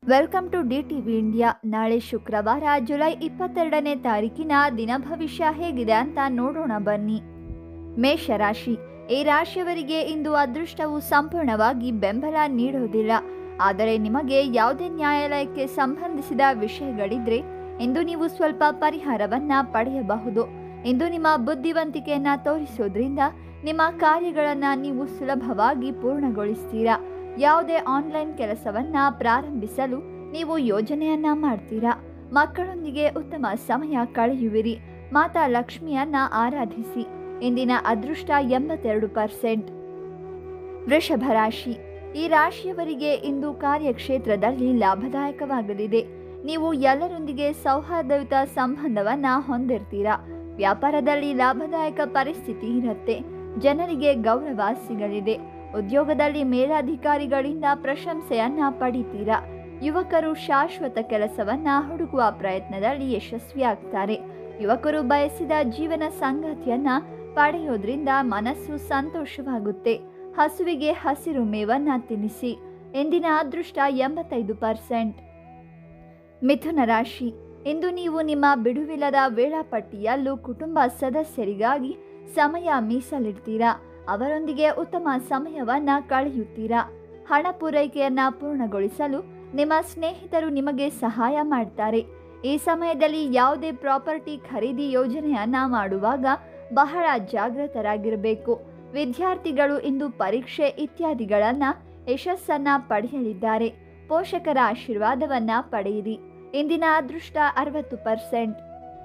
welcome to the TV India ನಾಳೆ ಶುಕ್ರವಾರ July ಇಪ್ಪತ್ತೆರಡನೇ ತಾರೀಕಿನ ದಿನ ಭವಿಷ್ಯ ಹೇಗಿದೆ ಅಂತ ನೋಡೋಣ ಬನ್ನಿ ಮೇಷರಾಶಿ ಈ ರಾಶಿಯವರಿಗೆ ಇಂದು ಅದೃಷ್ಟವು ಸಂಪೂರ್ಣವಾಗಿ ಬೆಂಬಲ ನೀಡುವುದಿಲ್ಲ ಆದರೆ ನಿಮಗೆ ಯಾವುದೇ ನ್ಯಾಯಾಲಯಕ್ಕೆ ಸಂಬಂಧಿಸಿದ ವಿಷಯಗಳಿದ್ರೆ ಇಂದು ನೀವು ಸ್ವಲ್ಪ ಪರಿಹಾರವನ್ನ ಪಡೆಯಬಹುದು ಇಂದು ನಿಮ್ಮ ಬುದ್ಧಿವಂತಿಕೆಯನ್ನ ತೋರಿಸೋದ್ರಿಂದ ನಿಮ್ಮ ಕಾರ್ಯಗಳನ್ನು ನೀವು ಸುಲಭವಾಗಿ ಪೂರ್ಣಗೊಳಿಸ್ತೀರಾ ಯಾವುದೇ ಆನ್ಲೈನ್ ಕೆಲಸವನ್ನ ಪ್ರಾರಂಭಿಸಲು ನೀವು ಯೋಜನೆಯನ್ನ ಮಾಡ್ತೀರಾ ಮಕ್ಕಳೊಂದಿಗೆ ಉತ್ತಮ ಸಮಯ ಕಳೆಯುವಿರಿ ಮಾತಾ ಲಕ್ಷ್ಮಿಯನ್ನ ಆರಾಧಿಸಿ ಇಂದಿನ ಅದೃಷ್ಟ ಎಂಬತ್ತೆರಡು ಪರ್ಸೆಂಟ್ ವೃಷಭ ರಾಶಿ ಈ ರಾಶಿಯವರಿಗೆ ಇಂದು ಕಾರ್ಯಕ್ಷೇತ್ರದಲ್ಲಿ ಲಾಭದಾಯಕವಾಗಲಿದೆ ನೀವು ಎಲ್ಲರೊಂದಿಗೆ ಸೌಹಾರ್ದಯುತ ಸಂಬಂಧವನ್ನ ಹೊಂದಿರ್ತೀರಾ ವ್ಯಾಪಾರದಲ್ಲಿ ಲಾಭದಾಯಕ ಪರಿಸ್ಥಿತಿ ಇರುತ್ತೆ ಜನರಿಗೆ ಗೌರವ ಸಿಗಲಿದೆ ಉದ್ಯೋಗದಲ್ಲಿ ಮೇಲಾಧಿಕಾರಿಗಳಿಂದ ಪ್ರಶಂಸೆಯನ್ನ ಪಡಿತೀರಾ ಯುವಕರು ಶಾಶ್ವತ ಕೆಲಸವನ್ನ ಹುಡುಕುವ ಪ್ರಯತ್ನದಲ್ಲಿ ಯಶಸ್ವಿಯಾಗ್ತಾರೆ ಯುವಕರು ಬಯಸಿದ ಜೀವನ ಸಂಗಾತಿಯನ್ನ ಪಡೆಯೋದ್ರಿಂದ ಮನಸ್ಸು ಸಂತೋಷವಾಗುತ್ತೆ ಹಸುವಿಗೆ ಹಸಿರು ಮೇವನ್ನ ತಿನ್ನಿಸಿ ಇಂದಿನ ಅದೃಷ್ಟ ಎಂಬತ್ತೈದು ಪರ್ಸೆಂಟ್ ಮಿಥುನ ರಾಶಿ ಇಂದು ನೀವು ನಿಮ್ಮ ಬಿಡುವಿಲ್ಲದ ವೇಳಾಪಟ್ಟಿಯಲ್ಲೂ ಕುಟುಂಬ ಸದಸ್ಯರಿಗಾಗಿ ಸಮಯ ಮೀಸಲಿಡ್ತೀರಾ ಅವರೊಂದಿಗೆ ಉತ್ತಮ ಸಮಯವನ್ನ ಕಳೆಯುತ್ತೀರಾ ಹಣ ಪೂರೈಕೆಯನ್ನ ಪೂರ್ಣಗೊಳಿಸಲು ನಿಮ್ಮ ಸ್ನೇಹಿತರು ನಿಮಗೆ ಸಹಾಯ ಮಾಡ್ತಾರೆ ಈ ಸಮಯದಲ್ಲಿ ಯಾವುದೇ ಪ್ರಾಪರ್ಟಿ ಖರೀದಿ ಯೋಜನೆಯನ್ನ ಮಾಡುವಾಗ ಬಹಳ ಜಾಗೃತರಾಗಿರಬೇಕು ವಿದ್ಯಾರ್ಥಿಗಳು ಇಂದು ಪರೀಕ್ಷೆ ಇತ್ಯಾದಿಗಳನ್ನ ಯಶಸ್ಸನ್ನ ಪಡೆಯಲಿದ್ದಾರೆ ಪೋಷಕರ ಆಶೀರ್ವಾದವನ್ನ ಪಡೆಯಿರಿ ಇಂದಿನ ಅದೃಷ್ಟ ಅರವತ್ತು ಪರ್ಸೆಂಟ್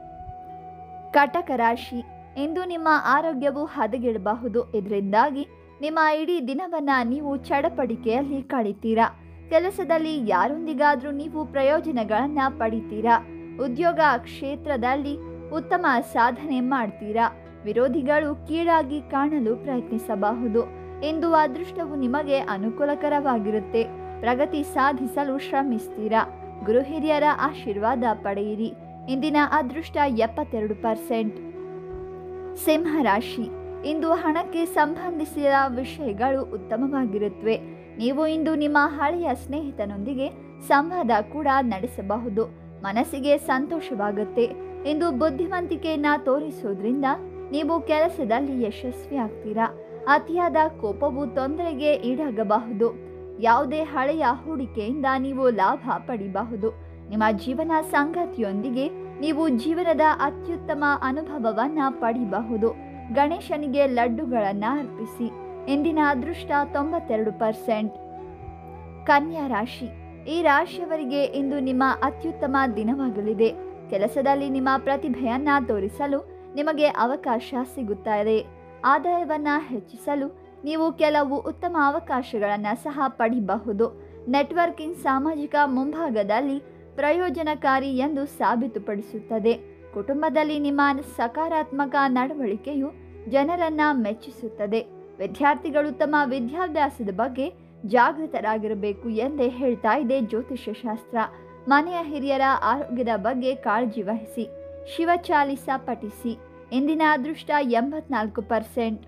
ಕಟಕ ರಾಶಿ ಇಂದು ನಿಮ್ಮ ಆರೋಗ್ಯವು ಹದಗೆಡಬಹುದು ಇದರಿಂದಾಗಿ ನಿಮ್ಮ ಇಡೀ ದಿನವನ್ನ ನೀವು ಚಡಪಡಿಕೆಯಲ್ಲಿ ಕಳಿತೀರಾ ಕೆಲಸದಲ್ಲಿ ಯಾರೊಂದಿಗಾದ್ರೂ ನೀವು ಪ್ರಯೋಜನಗಳನ್ನ ಪಡಿತೀರಾ ಉದ್ಯೋಗ ಕ್ಷೇತ್ರದಲ್ಲಿ ಉತ್ತಮ ಸಾಧನೆ ಮಾಡ್ತೀರಾ ವಿರೋಧಿಗಳು ಕೀಳಾಗಿ ಕಾಣಲು ಪ್ರಯತ್ನಿಸಬಹುದು ಇಂದು ಅದೃಷ್ಟವು ನಿಮಗೆ ಅನುಕೂಲಕರವಾಗಿರುತ್ತೆ ಪ್ರಗತಿ ಸಾಧಿಸಲು ಶ್ರಮಿಸ್ತೀರಾ ಗುರು ಹಿರಿಯರ ಆಶೀರ್ವಾದ ಪಡೆಯಿರಿ ಇಂದಿನ ಅದೃಷ್ಟ ಎಪ್ಪತ್ತೆರಡು ಪರ್ಸೆಂಟ್ ಸಿಂಹರಾಶಿ ಇಂದು ಹಣಕ್ಕೆ ಸಂಬಂಧಿಸಿದ ವಿಷಯಗಳು ಉತ್ತಮವಾಗಿರುತ್ತವೆ ನೀವು ಇಂದು ನಿಮ್ಮ ಹಳೆಯ ಸ್ನೇಹಿತನೊಂದಿಗೆ ಸಂವಾದ ಕೂಡ ನಡೆಸಬಹುದು ಮನಸ್ಸಿಗೆ ಸಂತೋಷವಾಗುತ್ತೆ ಇಂದು ಬುದ್ಧಿವಂತಿಕೆಯನ್ನ ತೋರಿಸೋದ್ರಿಂದ ನೀವು ಕೆಲಸದಲ್ಲಿ ಯಶಸ್ವಿ ಆಗ್ತೀರಾ ಅತಿಯಾದ ಕೋಪವು ತೊಂದರೆಗೆ ಈಡಾಗಬಹುದು ಯಾವುದೇ ಹಳೆಯ ಹೂಡಿಕೆಯಿಂದ ನೀವು ಲಾಭ ಪಡಿಬಹುದು ನಿಮ್ಮ ಜೀವನ ಸಂಗಾತಿಯೊಂದಿಗೆ ನೀವು ಜೀವನದ ಅತ್ಯುತ್ತಮ ಅನುಭವವನ್ನ ಪಡಿಬಹುದು ಗಣೇಶನಿಗೆ ಲಡ್ಡುಗಳನ್ನು ಅರ್ಪಿಸಿ ಇಂದಿನ ಅದೃಷ್ಟ ತೊಂಬತ್ತೆರಡು ಪರ್ಸೆಂಟ್ ಕನ್ಯಾ ರಾಶಿ ಈ ರಾಶಿಯವರಿಗೆ ಇಂದು ನಿಮ್ಮ ಅತ್ಯುತ್ತಮ ದಿನವಾಗಲಿದೆ ಕೆಲಸದಲ್ಲಿ ನಿಮ್ಮ ಪ್ರತಿಭೆಯನ್ನ ತೋರಿಸಲು ನಿಮಗೆ ಅವಕಾಶ ಸಿಗುತ್ತದೆ ಆದಾಯವನ್ನ ಹೆಚ್ಚಿಸಲು ನೀವು ಕೆಲವು ಉತ್ತಮ ಅವಕಾಶಗಳನ್ನು ಸಹ ಪಡಿಬಹುದು ನೆಟ್ವರ್ಕಿಂಗ್ ಸಾಮಾಜಿಕ ಮುಂಭಾಗದಲ್ಲಿ ಪ್ರಯೋಜನಕಾರಿ ಎಂದು ಸಾಬೀತುಪಡಿಸುತ್ತದೆ ಕುಟುಂಬದಲ್ಲಿ ನಿಮ್ಮ ಸಕಾರಾತ್ಮಕ ನಡವಳಿಕೆಯು ಜನರನ್ನ ಮೆಚ್ಚಿಸುತ್ತದೆ ವಿದ್ಯಾರ್ಥಿಗಳು ತಮ್ಮ ವಿದ್ಯಾಭ್ಯಾಸದ ಬಗ್ಗೆ ಜಾಗೃತರಾಗಿರಬೇಕು ಎಂದೇ ಹೇಳ್ತಾ ಇದೆ ಜ್ಯೋತಿಷ್ಯ ಶಾಸ್ತ್ರ ಮನೆಯ ಹಿರಿಯರ ಆರೋಗ್ಯದ ಬಗ್ಗೆ ಕಾಳಜಿ ವಹಿಸಿ ಶಿವಚಾಲಿಸ ಪಠಿಸಿ ಇಂದಿನ ಅದೃಷ್ಟ ಎಂಬತ್ನಾಲ್ಕು ಪರ್ಸೆಂಟ್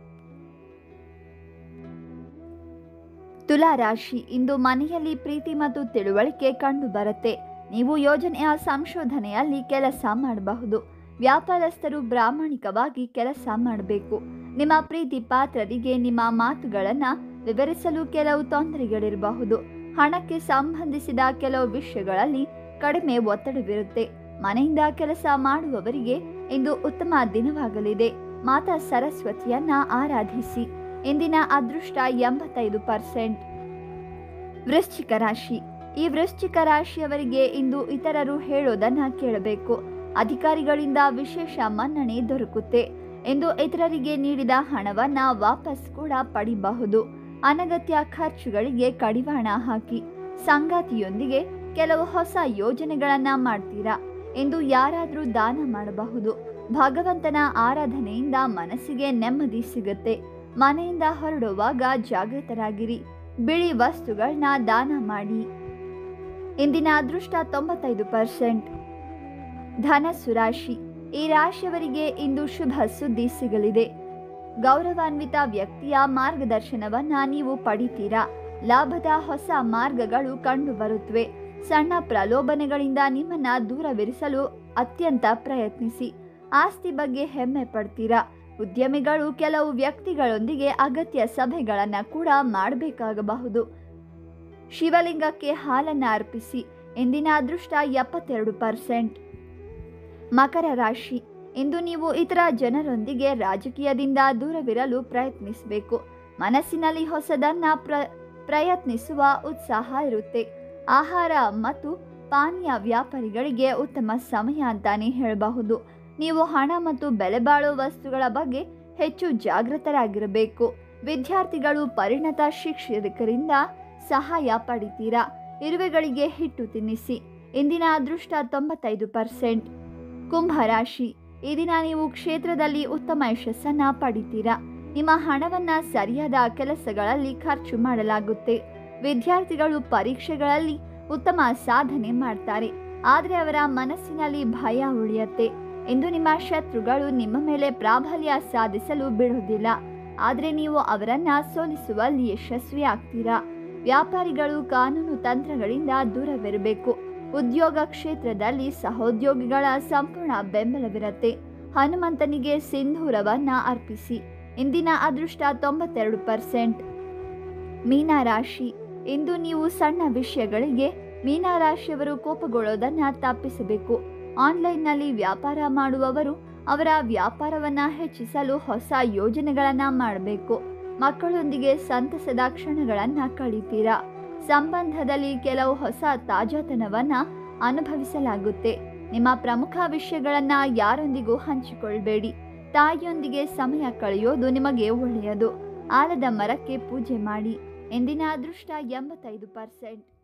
ತುಲಾ ರಾಶಿ ಇಂದು ಮನೆಯಲ್ಲಿ ಪ್ರೀತಿ ಮತ್ತು ತಿಳುವಳಿಕೆ ಕಂಡು ಬರುತ್ತೆ ನೀವು ಯೋಜನೆಯ ಸಂಶೋಧನೆಯಲ್ಲಿ ಕೆಲಸ ಮಾಡಬಹುದು ವ್ಯಾಪಾರಸ್ಥರು ಪ್ರಾಮಾಣಿಕವಾಗಿ ಕೆಲಸ ಮಾಡಬೇಕು ನಿಮ್ಮ ಪ್ರೀತಿ ಪಾತ್ರರಿಗೆ ನಿಮ್ಮ ಮಾತುಗಳನ್ನು ವಿವರಿಸಲು ಕೆಲವು ತೊಂದರೆಗಳಿರಬಹುದು ಹಣಕ್ಕೆ ಸಂಬಂಧಿಸಿದ ಕೆಲವು ವಿಷಯಗಳಲ್ಲಿ ಕಡಿಮೆ ಒತ್ತಡವಿರುತ್ತೆ ಮನೆಯಿಂದ ಕೆಲಸ ಮಾಡುವವರಿಗೆ ಇಂದು ಉತ್ತಮ ದಿನವಾಗಲಿದೆ ಮಾತಾ ಸರಸ್ವತಿಯನ್ನ ಆರಾಧಿಸಿ ಇಂದಿನ ಅದೃಷ್ಟ ಎಂಬತ್ತೈದು ಪರ್ಸೆಂಟ್ ವೃಶ್ಚಿಕ ರಾಶಿ ಈ ವೃಶ್ಚಿಕ ರಾಶಿಯವರಿಗೆ ಇಂದು ಇತರರು ಹೇಳೋದನ್ನ ಕೇಳಬೇಕು ಅಧಿಕಾರಿಗಳಿಂದ ವಿಶೇಷ ಮನ್ನಣೆ ದೊರಕುತ್ತೆ ಎಂದು ಇತರರಿಗೆ ನೀಡಿದ ಹಣವನ್ನ ವಾಪಸ್ ಕೂಡ ಪಡಿಬಹುದು ಅನಗತ್ಯ ಖರ್ಚುಗಳಿಗೆ ಕಡಿವಾಣ ಹಾಕಿ ಸಂಗಾತಿಯೊಂದಿಗೆ ಕೆಲವು ಹೊಸ ಯೋಜನೆಗಳನ್ನ ಮಾಡ್ತೀರಾ ಎಂದು ಯಾರಾದರೂ ದಾನ ಮಾಡಬಹುದು ಭಗವಂತನ ಆರಾಧನೆಯಿಂದ ಮನಸ್ಸಿಗೆ ನೆಮ್ಮದಿ ಸಿಗುತ್ತೆ ಮನೆಯಿಂದ ಹೊರಡುವಾಗ ಜಾಗೃತರಾಗಿರಿ ಬಿಳಿ ವಸ್ತುಗಳನ್ನ ದಾನ ಮಾಡಿ ಇಂದಿನ ಅದೃಷ್ಟ ತೊಂಬತ್ತೈದು ಪರ್ಸೆಂಟ್ ಧನಸ್ಸು ರಾಶಿ ಈ ರಾಶಿಯವರಿಗೆ ಇಂದು ಶುಭ ಸುದ್ದಿ ಸಿಗಲಿದೆ ಗೌರವಾನ್ವಿತ ವ್ಯಕ್ತಿಯ ಮಾರ್ಗದರ್ಶನವನ್ನ ನೀವು ಪಡಿತೀರಾ ಲಾಭದ ಹೊಸ ಮಾರ್ಗಗಳು ಕಂಡುಬರುತ್ತವೆ ಸಣ್ಣ ಪ್ರಲೋಭನೆಗಳಿಂದ ನಿಮ್ಮನ್ನ ದೂರವಿರಿಸಲು ಅತ್ಯಂತ ಪ್ರಯತ್ನಿಸಿ ಆಸ್ತಿ ಬಗ್ಗೆ ಹೆಮ್ಮೆ ಪಡ್ತೀರಾ ಉದ್ಯಮಿಗಳು ಕೆಲವು ವ್ಯಕ್ತಿಗಳೊಂದಿಗೆ ಅಗತ್ಯ ಸಭೆಗಳನ್ನ ಕೂಡ ಮಾಡಬೇಕಾಗಬಹುದು ಶಿವಲಿಂಗಕ್ಕೆ ಹಾಲನ್ನು ಅರ್ಪಿಸಿ ಇಂದಿನ ಅದೃಷ್ಟ ಎಪ್ಪತ್ತೆರಡು ಪರ್ಸೆಂಟ್ ಮಕರ ರಾಶಿ ಇಂದು ನೀವು ಇತರ ಜನರೊಂದಿಗೆ ರಾಜಕೀಯದಿಂದ ದೂರವಿರಲು ಪ್ರಯತ್ನಿಸಬೇಕು ಮನಸ್ಸಿನಲ್ಲಿ ಹೊಸದನ್ನ ಪ್ರ ಪ್ರಯತ್ನಿಸುವ ಉತ್ಸಾಹ ಇರುತ್ತೆ ಆಹಾರ ಮತ್ತು ಪಾನೀಯ ವ್ಯಾಪಾರಿಗಳಿಗೆ ಉತ್ತಮ ಸಮಯ ಅಂತಾನೆ ಹೇಳಬಹುದು ನೀವು ಹಣ ಮತ್ತು ಬೆಲೆ ಬಾಳುವ ವಸ್ತುಗಳ ಬಗ್ಗೆ ಹೆಚ್ಚು ಜಾಗೃತರಾಗಿರಬೇಕು ವಿದ್ಯಾರ್ಥಿಗಳು ಪರಿಣತ ಶಿಕ್ಷಕರಿಂದ ಸಹಾಯ ಪಡಿತೀರಾ ಇರುವೆಗಳಿಗೆ ಹಿಟ್ಟು ತಿನ್ನಿಸಿ ಇಂದಿನ ಅದೃಷ್ಟ ತೊಂಬತ್ತೈದು ಪರ್ಸೆಂಟ್ ಕುಂಭರಾಶಿ ಈ ದಿನ ನೀವು ಕ್ಷೇತ್ರದಲ್ಲಿ ಉತ್ತಮ ಯಶಸ್ಸನ್ನ ಪಡಿತೀರಾ ನಿಮ್ಮ ಹಣವನ್ನ ಸರಿಯಾದ ಕೆಲಸಗಳಲ್ಲಿ ಖರ್ಚು ಮಾಡಲಾಗುತ್ತೆ ವಿದ್ಯಾರ್ಥಿಗಳು ಪರೀಕ್ಷೆಗಳಲ್ಲಿ ಉತ್ತಮ ಸಾಧನೆ ಮಾಡ್ತಾರೆ ಆದರೆ ಅವರ ಮನಸ್ಸಿನಲ್ಲಿ ಭಯ ಉಳಿಯುತ್ತೆ ಇಂದು ನಿಮ್ಮ ಶತ್ರುಗಳು ನಿಮ್ಮ ಮೇಲೆ ಪ್ರಾಬಲ್ಯ ಸಾಧಿಸಲು ಬಿಡುವುದಿಲ್ಲ ಆದರೆ ನೀವು ಅವರನ್ನ ಸೋಲಿಸುವಲ್ಲಿ ಯಶಸ್ವಿ ಆಗ್ತೀರಾ ವ್ಯಾಪಾರಿಗಳು ಕಾನೂನು ತಂತ್ರಗಳಿಂದ ದೂರವಿರಬೇಕು ಉದ್ಯೋಗ ಕ್ಷೇತ್ರದಲ್ಲಿ ಸಹೋದ್ಯೋಗಿಗಳ ಸಂಪೂರ್ಣ ಬೆಂಬಲವಿರುತ್ತೆ ಹನುಮಂತನಿಗೆ ಸಿಂಧೂರವನ್ನ ಅರ್ಪಿಸಿ ಇಂದಿನ ಅದೃಷ್ಟ ತೊಂಬತ್ತೆರಡು ಪರ್ಸೆಂಟ್ ಮೀನರಾಶಿ ಇಂದು ನೀವು ಸಣ್ಣ ವಿಷಯಗಳಿಗೆ ಮೀನರಾಶಿಯವರು ಕೋಪಗೊಳ್ಳೋದನ್ನ ತಪ್ಪಿಸಬೇಕು ಆನ್ಲೈನ್ನಲ್ಲಿ ವ್ಯಾಪಾರ ಮಾಡುವವರು ಅವರ ವ್ಯಾಪಾರವನ್ನ ಹೆಚ್ಚಿಸಲು ಹೊಸ ಯೋಜನೆಗಳನ್ನ ಮಾಡಬೇಕು ಮಕ್ಕಳೊಂದಿಗೆ ಸಂತಸದ ಕ್ಷಣಗಳನ್ನ ಕಳೀತೀರಾ ಸಂಬಂಧದಲ್ಲಿ ಕೆಲವು ಹೊಸ ತಾಜಾತನವನ್ನ ಅನುಭವಿಸಲಾಗುತ್ತೆ ನಿಮ್ಮ ಪ್ರಮುಖ ವಿಷಯಗಳನ್ನ ಯಾರೊಂದಿಗೂ ಹಂಚಿಕೊಳ್ಬೇಡಿ ತಾಯಿಯೊಂದಿಗೆ ಸಮಯ ಕಳೆಯೋದು ನಿಮಗೆ ಒಳ್ಳೆಯದು ಆಲದ ಮರಕ್ಕೆ ಪೂಜೆ ಮಾಡಿ ಎಂದಿನ ಅದೃಷ್ಟ ಎಂಬತ್ತೈದು ಪರ್ಸೆಂಟ್